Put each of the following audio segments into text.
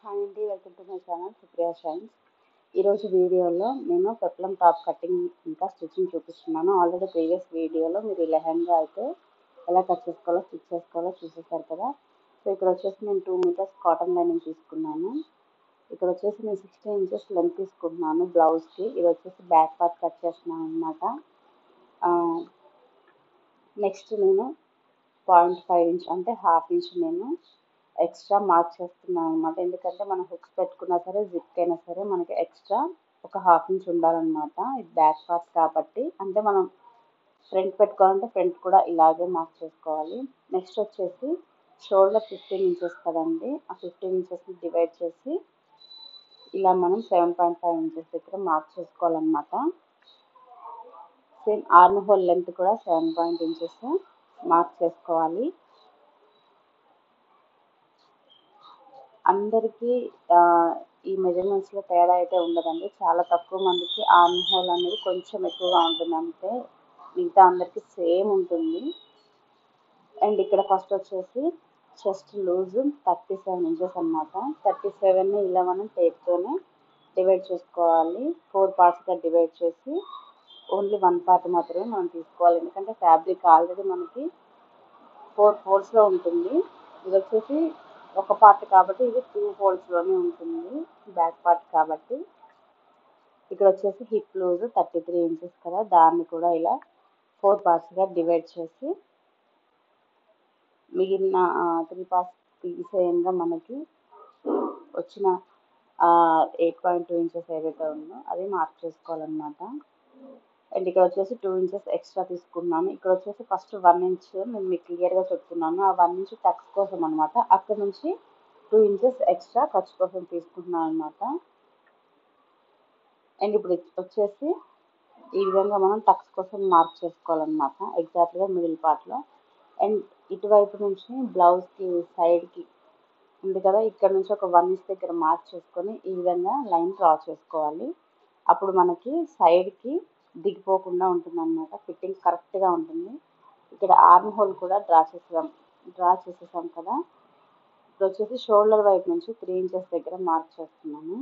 hi అండి welcome to my channel Supriya shines ఈరోజు వీడియోలో నేను పెప్లం టాప్ కటింగ్ ఇంకా స్టిచ్చింగ్ చూపిస్తున్నాను ఆల్రెడీ ప్రీవియస్ వీడియోలో మీరు ఈ లెహంగా అయితే ఎలా కట్ చేసుకోవాలో స్టిచ్ చేసుకోవాలో చూసేసారు కదా సో ఇక్కడ వచ్చేసి నేను టూ మీటర్స్ కాటన్ లైనింగ్ తీసుకున్నాను ఇక్కడ వచ్చేసి నేను సిక్స్టీన్ ఇంచెస్ లెంత్ తీసుకుంటున్నాను బ్లౌజ్కి ఇది వచ్చేసి బ్యాక్ పార్ట్ కట్ చేస్తున్నాను అనమాట నెక్స్ట్ నేను పాయింట్ ఫైవ్ ఇంచ్ అంటే హాఫ్ ఇంచ్ నేను ఎక్స్ట్రా మార్క్ చేస్తున్నాను అనమాట ఎందుకంటే మనం హుక్స్ పెట్టుకున్నా సరే జిప్ అయినా సరే మనకి ఎక్స్ట్రా ఒక హాఫ్ ఇంచ్ ఉండాలన్నమాట ఇది బ్యాక్ పార్ట్ కాబట్టి అంటే మనం ఫ్రంట్ పెట్టుకోవాలంటే ఫ్రంట్ కూడా ఇలాగే మార్క్ చేసుకోవాలి నెక్స్ట్ వచ్చేసి షోల్డర్ ఫిఫ్టీన్ ఇంచెస్ కదండి ఆ ఫిఫ్టీన్ ఇంచెస్ని డివైడ్ చేసి ఇలా మనం సెవెన్ పాయింట్ ఫైవ్ ఇంచెస్ దగ్గర మార్క్ చేసుకోవాలన్నమాట సేమ్ ఆర్మ్ హోల్ లెంత్ కూడా సెవెన్ పాయింట్ ఇంచెస్ మార్క్ చేసుకోవాలి అందరికీ ఈ మెజర్మెంట్స్లో తేడా అయితే ఉండదండి చాలా తక్కువ మందికి ఆర్మ్ హోల్ అనేది కొంచెం ఎక్కువగా ఉంటుంది అంతే మిగతా అందరికీ సేమ్ ఉంటుంది అండ్ ఇక్కడ ఫస్ట్ వచ్చేసి chest loose thirty seven inches అనమాట థర్టీ సెవెన్ని ఇలా మనం టేప్తోనే డివైడ్ చేసుకోవాలి ఫోర్ పార్ట్స్గా డివైడ్ చేసి ఓన్లీ వన్ పార్ట్ మాత్రమే మనం తీసుకోవాలి ఎందుకంటే ఫ్యాబ్రిక్ ఆల్రెడీ మనకి ఫోర్ ఫోల్డ్స్లో ఉంటుంది ఇది వచ్చేసి ఒక పార్ట్ కాబట్టి ఇది టూ ఫోల్డ్స్లోనే ఉంటుంది బ్యాక్ పార్ట్ కాబట్టి ఇక్కడ వచ్చేసి hip loose thirty three inches కదా దాన్ని కూడా ఇలా ఫోర్ పార్ట్స్గా డివైడ్ చేసి మిగిలిన త్రీ పార్ట్స్ తీసేయంగా మనకి వచ్చిన ఎయిట్ పాయింట్ టూ ఇంచెస్ ఏదైతే ఉందో అది మార్క్ చేసుకోవాలన్నమాట అండ్ ఇక్కడ వచ్చేసి టూ ఇంచెస్ ఎక్స్ట్రా తీసుకున్నాను ఇక్కడ వచ్చేసి ఫస్ట్ వన్ ఇంచ్ నేను మీకు క్లియర్గా చెప్తున్నాను ఆ వన్ ఇంచ్ టక్స్ కోసం అనమాట అక్కడ నుంచి టూ ఇంచెస్ ఎక్స్ట్రా ఖర్చు కోసం తీసుకుంటున్నాను అనమాట అండ్ ఇప్పుడు వచ్చేసి ఈ విధంగా మనం టక్స్ కోసం మార్క్ చేసుకోవాలన్నమాట ఎగ్జాక్ట్గా మిడిల్ పార్ట్లో అండ్ ఇటువైపు నుంచి బ్లౌజ్కి సైడ్కి ఉంది కదా ఇక్కడ నుంచి ఒక వన్ ఇంచ్ దగ్గర మార్క్ చేసుకొని ఈ విధంగా లైన్ డ్రా చేసుకోవాలి అప్పుడు మనకి సైడ్కి దిగిపోకుండా ఉంటుంది అనమాట ఫిట్టింగ్ కరెక్ట్గా ఉంటుంది ఇక్కడ ఆర్మ్ హోల్ కూడా డ్రా చేసాం డ్రా చేసేసాం కదా ఇప్పుడు వచ్చేసి షోల్డర్ వైపు నుంచి త్రీ ఇంచెస్ దగ్గర మార్క్ చేస్తున్నాను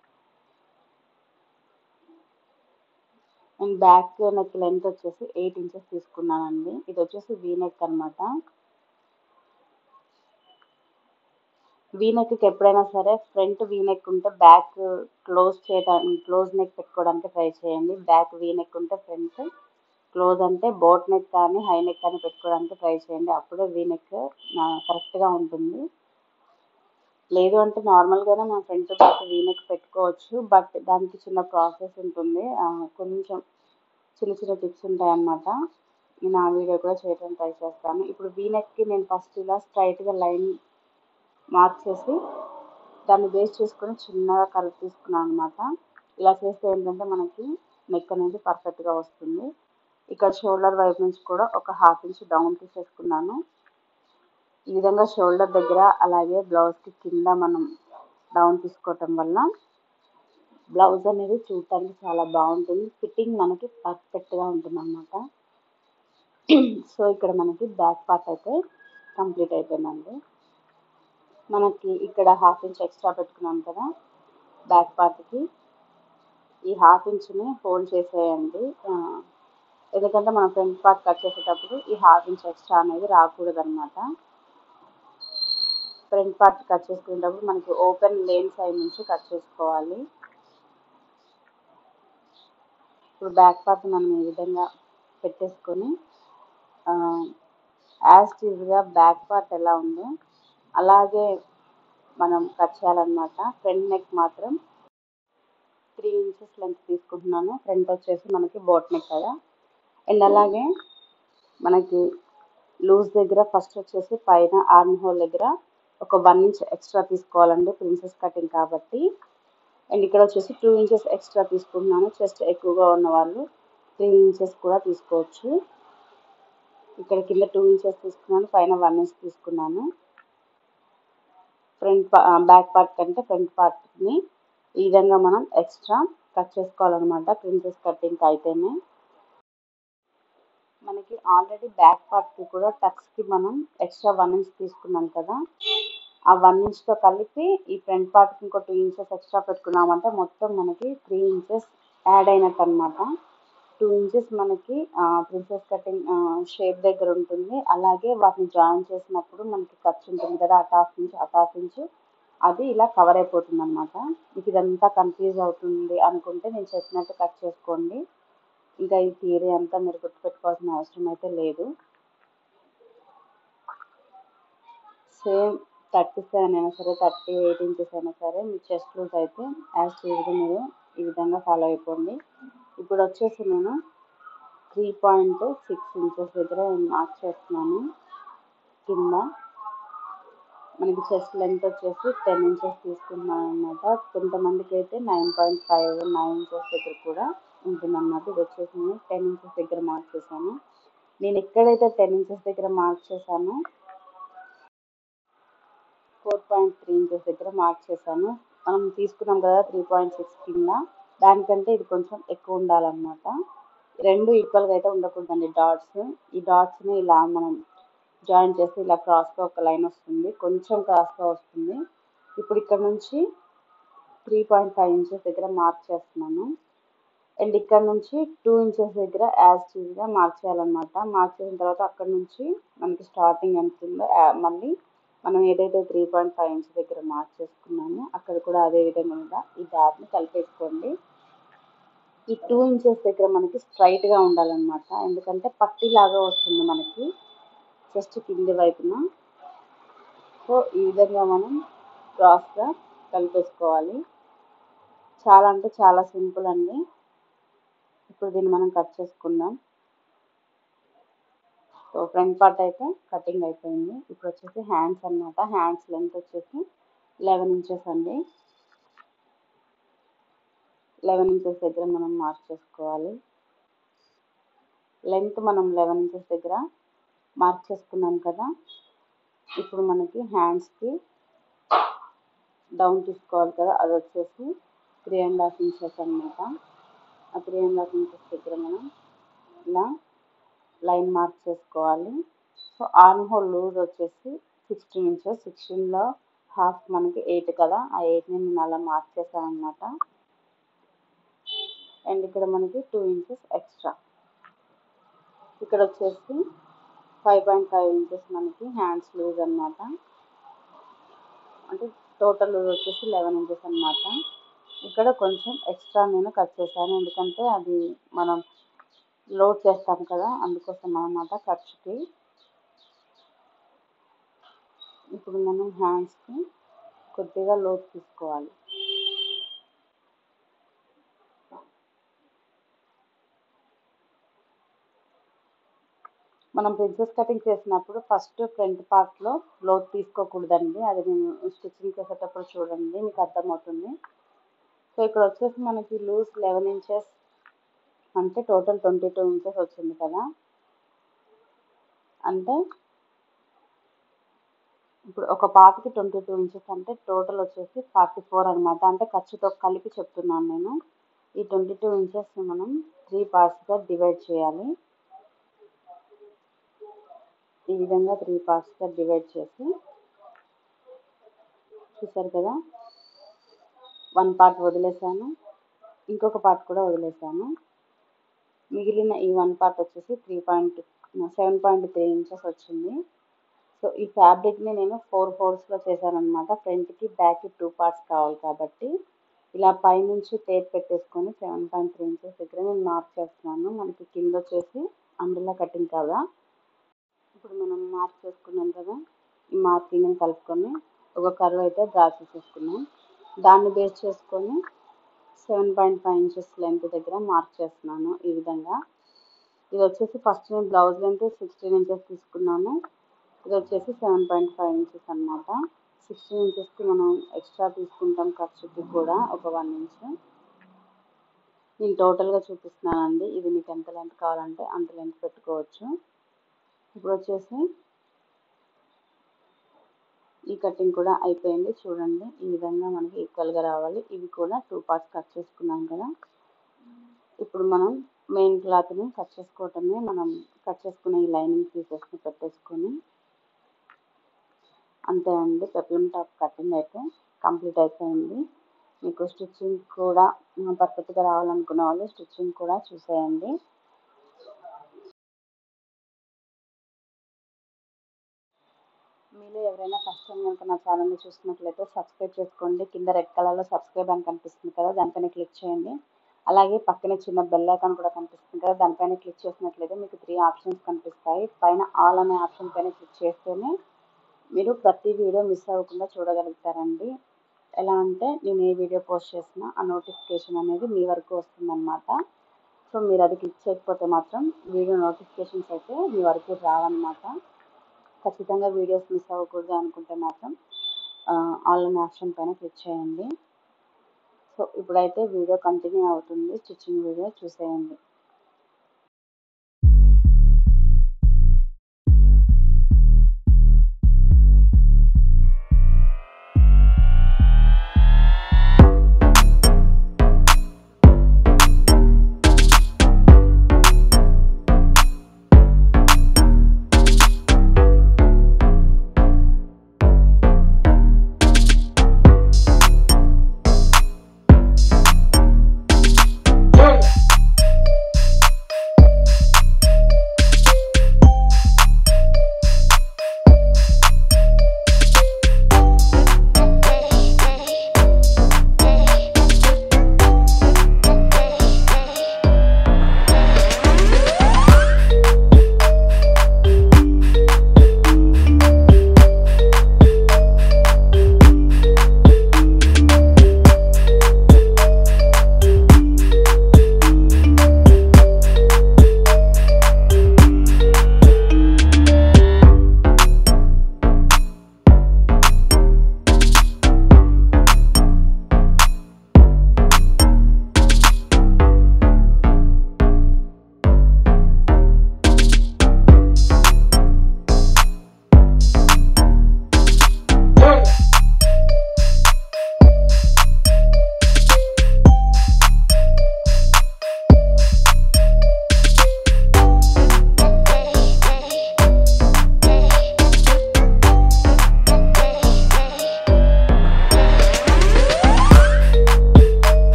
అండ్ బ్యాక్ నెక్ లెంత్ వచ్చేసి ఎయిట్ ఇంచెస్ తీసుకున్నానండి ఇది వచ్చేసి వీ నెక్ అనమాట వీ నెక్కి ఎప్పుడైనా సరే ఫ్రంట్ వీ నెక్ ఉంటే బ్యాక్ క్లోజ్ చేయడానికి క్లోజ్ నెక్ పెట్టుకోవడానికి ట్రై చేయండి బ్యాక్ వీ నెక్ ఉంటే ఫ్రంట్ క్లోజ్ అంటే బోట్ నెక్ కానీ హై నెక్ కానీ పెట్టుకోవడానికి ట్రై చేయండి అప్పుడే వీ నెక్ కరెక్ట్గా ఉంటుంది లేదు అంటే నార్మల్గానే మనం ఫ్రంట్ బ్యాక్ వీ నెక్ పెట్టుకోవచ్చు బట్ దానికి చిన్న ప్రాసెస్ ఉంటుంది కొంచెం చిన్న చిన్న టిప్స్ ఉంటాయన్నమాట నేను ఆ వీడియో కూడా చేయడం ట్రై చేస్తాను ఇప్పుడు వీ నెక్కి నేను ఫస్ట్ ఇలా స్ట్రైట్గా లైన్ మార్క్ చేసి దాన్ని బేస్ చేసుకొని చిన్నగా కలర్ తీసుకున్నాను అనమాట ఇలా చేస్తే ఏంటంటే మనకి నెక్ అనేది పర్ఫెక్ట్గా వస్తుంది ఇక్కడ షోల్డర్ వైపు నుంచి కూడా ఒక హాఫ్ ఇంచ్ డౌన్ తీసేసుకున్నాను ఈ విధంగా షోల్డర్ దగ్గర అలాగే బ్లౌజ్కి కింద మనం డౌన్ తీసుకోవటం వల్ల బ్లౌజ్ అనేది చూడటానికి చాలా బాగుంటుంది ఫిట్టింగ్ మనకి పర్ఫెక్ట్గా ఉంటుంది అనమాట సో ఇక్కడ మనకి బ్యాక్ పార్ట్ అయితే కంప్లీట్ అయిపోయిందండి మనకి ఇక్కడ హాఫ్ ఇంచ్ ఎక్స్ట్రా పెట్టుకున్నాం కదా బ్యాక్ పార్ట్కి ఈ హాఫ్ ఇంచ్ని హోల్డ్ చేసేయండి ఎందుకంటే మనం ఫ్రంట్ పార్ట్ కట్ చేసేటప్పుడు ఈ హాఫ్ ఇంచ్ ఎక్స్ట్రా అనేది రాకూడదు అనమాట ఫ్రంట్ పార్ట్ కట్ చేసుకునేటప్పుడు మనకి ఓపెన్ లేన్ సైడ్ నుంచి కట్ చేసుకోవాలి ఇప్పుడు బ్యాక్ పార్ట్ మనం ఈ విధంగా పెట్టేసుకొని యాజ్ టీజ్గా బ్యాక్ పార్ట్ ఎలా ఉందో అలాగే మనం కట్ చేయాలన్నమాట ఫ్రంట్ నెక్ మాత్రం త్రీ ఇంచెస్ లెంత్ తీసుకుంటున్నాను ఫ్రంట్ వచ్చేసి మనకి బోట్ నెక్ కదా అండ్ అలాగే మనకి లూజ్ దగ్గర ఫస్ట్ వచ్చేసి పైన ఆర్మ్ హోల్ దగ్గర ఒక వన్ ఇంచ్ ఎక్స్ట్రా తీసుకోవాలండి ప్రిన్సెస్ కటింగ్ కాబట్టి అండ్ ఇక్కడ వచ్చేసి టూ ఇంచెస్ ఎక్స్ట్రా తీసుకుంటున్నాను చెస్ట్ ఎక్కువగా ఉన్న వాళ్ళు త్రీ ఇంచెస్ కూడా తీసుకోవచ్చు ఇక్కడ కింద టూ ఇంచెస్ తీసుకున్నాను పైన వన్ ఇంచ్ తీసుకున్నాను ఫ్రంట్ బ్యాక్ పార్ట్ కంటే ఫ్రంట్ పార్ట్ని ఈ విధంగా మనం ఎక్స్ట్రా కట్ చేసుకోవాలన్నమాట ప్రిన్సెస్ కటింగ్ అయితేనే మనకి ఆల్రెడీ బ్యాక్ పార్ట్కి కూడా టక్స్కి మనం ఎక్స్ట్రా వన్ ఇంచ్ తీసుకున్నాం కదా ఆ వన్ ఇంచ్తో కలిపి ఈ ఫ్రంట్ పార్ట్కి ఇంకో టూ ఇంచెస్ ఎక్స్ట్రా పెట్టుకున్నామంటే మొత్తం మనకి త్రీ ఇంచెస్ యాడ్ అయినట్టు అనమాట టూ ఇంచెస్ మనకి ప్రిన్సెస్ కటింగ్ షేప్ దగ్గర ఉంటుంది అలాగే వాటిని జాయిన్ చేసినప్పుడు మనకి ఖర్చు ఉంటుంది కదా అటు హాఫ్ ఇంచ్ అటు హాఫ్ ఇంచ్ అది ఇలా కవర్ అయిపోతుంది అనమాట మీకు ఇదంతా కన్ఫ్యూజ్ అవుతుంది అనుకుంటే నేను చెప్పినట్టు కట్ చేసుకోండి ఇంకా ఈ థియరీ అంతా మీరు గుర్తుపెట్టుకోవాల్సిన అవసరం అయితే లేదు సేమ్ థర్టీ సెవెన్ అయినా సరే థర్టీ ఎయిట్ ఇంచెస్ అయినా సరే మీ చెస్ట్ లూజ్ అయితే యాజ్ యూజ్గా మీరు ఈ విధంగా ఫాలో అయిపోండి ఇప్పుడు వచ్చేసి నేను త్రీ పాయింట్ సిక్స్ ఇంచెస్ దగ్గర మార్క్ చేస్తున్నాను కింద మనకి చెస్ట్ లెంత్ వచ్చేసి టెన్ ఇంచెస్ తీసుకుంటున్నాను అనమాట కొంతమందికి అయితే nine point five nine inches దగ్గర కూడా ఉంటుందన్నమాట ఇది వచ్చేసి నేను టెన్ ఇంచెస్ దగ్గర మార్క్ చేశాను నేను ఎక్కడైతే టెన్ ఇంచెస్ దగ్గర మార్క్ చేశానో ఫోర్ పాయింట్ త్రీ ఇంచెస్ దగ్గర మార్క్ చేశాను మనం తీసుకున్నాం కదా త్రీ పాయింట్ సిక్స్ కింద దానికంటే ఇది కొంచెం ఎక్కువ ఉండాలన్నమాట రెండు ఈక్వల్గా అయితే ఉండకూడదండి డాట్స్ ఈ డాట్స్ని ఇలా మనం జాయిన్ చేసి ఇలా క్రాస్గా ఒక లైన్ వస్తుంది కొంచెం క్రాస్గా వస్తుంది ఇప్పుడు ఇక్కడ నుంచి త్రీ పాయింట్ ఫైవ్ ఇంచెస్ దగ్గర మార్క్ చేస్తున్నాను అండ్ ఇక్కడ నుంచి టూ ఇంచెస్ దగ్గర యాజ్ చీజ్గా మార్క్ చేయాలన్నమాట మార్క్ చేసిన తర్వాత అక్కడ నుంచి మనకి స్టార్టింగ్ ఎంత ఉందో మళ్ళీ మనం ఏదైతే త్రీ పాయింట్ ఫైవ్ ఇంచ్ దగ్గర మార్క్ చేసుకున్నామో అక్కడ కూడా అదే విధంగా ఈ డాట్ని కలిపేసుకోండి ఈ టూ ఇంచెస్ దగ్గర మనకి స్ట్రైట్గా ఉండాలన్నమాట ఎందుకంటే పట్టీలాగా వస్తుంది మనకి జస్ట్ కింది వైపున సో ఈ విధంగా మనం క్రాస్గా కలిపేసుకోవాలి చాలా అంటే చాలా సింపుల్ అండి ఇప్పుడు దీన్ని మనం కట్ చేసుకుందాం సో ఫ్రంట్ పార్ట్ అయితే కటింగ్ అయిపోయింది ఇప్పుడు వచ్చేసి హ్యాండ్స్ అనమాట హ్యాండ్స్ లెంత్ వచ్చేసి లెవెన్ ఇంచెస్ అండి లెవెన్ ఇంచెస్ దగ్గర మనం మార్క్ చేసుకోవాలి లెంత్ మనం లెవెన్ ఇంచెస్ దగ్గర మార్క్ చేసుకున్నాం కదా ఇప్పుడు మనకి హ్యాండ్స్కి డౌన్ తీసుకోవాలి కదా అది వచ్చేసి త్రీ అండ్ హాఫ్ ఇంచెస్ అనమాట ఆ త్రీ అండ్ హాఫ్ ఇంచెస్ దగ్గర మనం ఇలా లైన్ మార్క్ చేసుకోవాలి సో ఆర్మ్ హోల్ లూజ్ వచ్చేసి సిక్స్టీన్ ఇంచెస్ సిక్స్టీన్లో హాఫ్ మనకి ఎయిట్ కదా ఆ ఎయిట్ని నేను అలా మార్క్ చేశాను అనమాట అండ్ ఇక్కడ మనకి టూ ఇంచెస్ ఎక్స్ట్రా ఇక్కడ వచ్చేసి ఫైవ్ పాయింట్ ఫైవ్ ఇంచెస్ మనకి హ్యాండ్స్ లూజ్ అనమాట అంటే టోటల్ లూజ్ వచ్చేసి లెవెన్ ఇంచెస్ అనమాట ఇక్కడ కొంచెం ఎక్స్ట్రా నేను కట్ చేశాను ఎందుకంటే అది మనం లోడ్ చేస్తాం కదా అందుకోసం అన్నమాట ఖర్చుకి ఇప్పుడు మనం హ్యాండ్స్కి కొద్దిగా లోడ్ తీసుకోవాలి మనం ప్రిన్సెస్ కటింగ్ చేసినప్పుడు ఫస్ట్ ఫ్రంట్ పార్ట్లో లోత్ తీసుకోకూడదండి అది నేను స్టిచ్చింగ్ చేసేటప్పుడు చూడండి మీకు అర్థమవుతుంది సో ఇక్కడ వచ్చేసి మనకి లూజ్ లెవెన్ ఇంచెస్ అంటే టోటల్ ట్వంటీ టూ ఇంచెస్ వచ్చింది కదా అంటే ఇప్పుడు ఒక పార్ట్కి ట్వంటీ టూ ఇంచెస్ అంటే టోటల్ వచ్చేసి ఫార్టీ ఫోర్ అనమాట అంటే ఖర్చుతో కలిపి చెప్తున్నాను నేను ఈ ట్వంటీ టూ ఇంచెస్ మనం త్రీ పార్ట్స్గా డివైడ్ చేయాలి ఈ విధంగా త్రీ పార్ట్స్గా డివైడ్ చేసి చూసారు కదా వన్ పార్ట్ వదిలేసాను ఇంకొక పార్ట్ కూడా వదిలేసాను మిగిలిన ఈ వన్ పార్ట్ వచ్చేసి three point seven point three inches వచ్చింది సో ఈ ఫ్యాబ్రిక్ని నేను ఫోర్ ఫోర్స్లో చేశాను అనమాట ఫ్రంట్కి బ్యాక్కి టూ పార్ట్స్ కావాలి కాబట్టి ఇలా పైనుంచి టేప్ పెట్టేసుకొని సెవెన్ పాయింట్ త్రీ ఇంచెస్ దగ్గర నేను మార్క్ చేస్తున్నాను మనకి కింద వచ్చేసి అంబ్రెల్లా కటింగ్ కదా ఇప్పుడు మనం మార్క్ చేసుకున్నాం కదా ఈ మార్కింగ్ని కలుపుకొని ఒక కర్వ్ అయితే డ్రా చేసేసుకున్నాం దాన్ని బేస్ చేసుకొని seven point five inches length దగ్గర మార్క్ చేస్తున్నాను ఈ విధంగా ఇది వచ్చేసి ఫస్ట్ నేను బ్లౌజ్ లెంత్ సిక్స్టీన్ ఇంచెస్ తీసుకున్నాను ఇది వచ్చేసి సెవెన్ పాయింట్ ఫైవ్ ఇంచెస్ అనమాట సిక్స్టీన్ ఇంచెస్కి మనం ఎక్స్ట్రా తీసుకుంటాం ఖర్చుకి కూడా ఒక వన్ ఇంచ్ నేను టోటల్గా చూపిస్తున్నానండి ఇది మీకు ఎంత లెంత్ కావాలంటే అంత లెంత్ పెట్టుకోవచ్చు ఇప్పుడు వచ్చేసి ఈ కటింగ్ కూడా అయిపోయింది చూడండి ఈ విధంగా మనకి ఈక్వల్గా రావాలి ఇవి కూడా టూ పార్ట్స్ కట్ చేసుకున్నాం కదా ఇప్పుడు మనం మెయిన్ క్లాత్ని కట్ చేసుకోవటమే మనం కట్ చేసుకునే ఈ లైనింగ్ పీసెస్ని పెట్టేసుకొని అంతే అండి పెప్లం టాప్ కటింగ్ అయితే కంప్లీట్ అయిపోయింది మీకు స్టిచ్చింగ్ కూడా పర్ఫెక్ట్గా రావాలనుకున్న వాళ్ళు స్టిచ్చింగ్ కూడా చూసేయండి మీలో ఎవరైనా ఫస్ట్ టైం కనుక నా ఛానల్ని చూస్తున్నట్లయితే సబ్స్క్రైబ్ చేసుకోండి కింద రెడ్ కలర్లో సబ్స్క్రైబ్ అని కనిపిస్తుంది కదా దానిపైన క్లిక్ చేయండి అలాగే పక్కనే చిన్న బెల్ ఐకాన్ కూడా కనిపిస్తుంది కదా దానిపైన క్లిక్ చేసినట్లయితే మీకు త్రీ ఆప్షన్స్ కనిపిస్తాయి పైన ఆల్ అనే ఆప్షన్ పైన క్లిక్ చేస్తేనే మీరు ప్రతి వీడియో మిస్ అవ్వకుండా చూడగలుగుతారండి ఎలా అంటే నేను ఏ వీడియో పోస్ట్ చేసినా ఆ నోటిఫికేషన్ అనేది మీ వరకు వస్తుందన్నమాట సో మీరు అది క్లిక్ చేయకపోతే మాత్రం వీడియో నోటిఫికేషన్స్ అయితే మీ వరకు రావన్నమాట ఖచ్చితంగా వీడియోస్ మిస్ అవ్వకూడదు అనుకుంటే మాత్రం ఆన్లైన్ ఆప్షన్ పైన క్లిక్ చేయండి సో ఇప్పుడైతే వీడియో కంటిన్యూ అవుతుంది స్టిచ్చింగ్ వీడియో చూసేయండి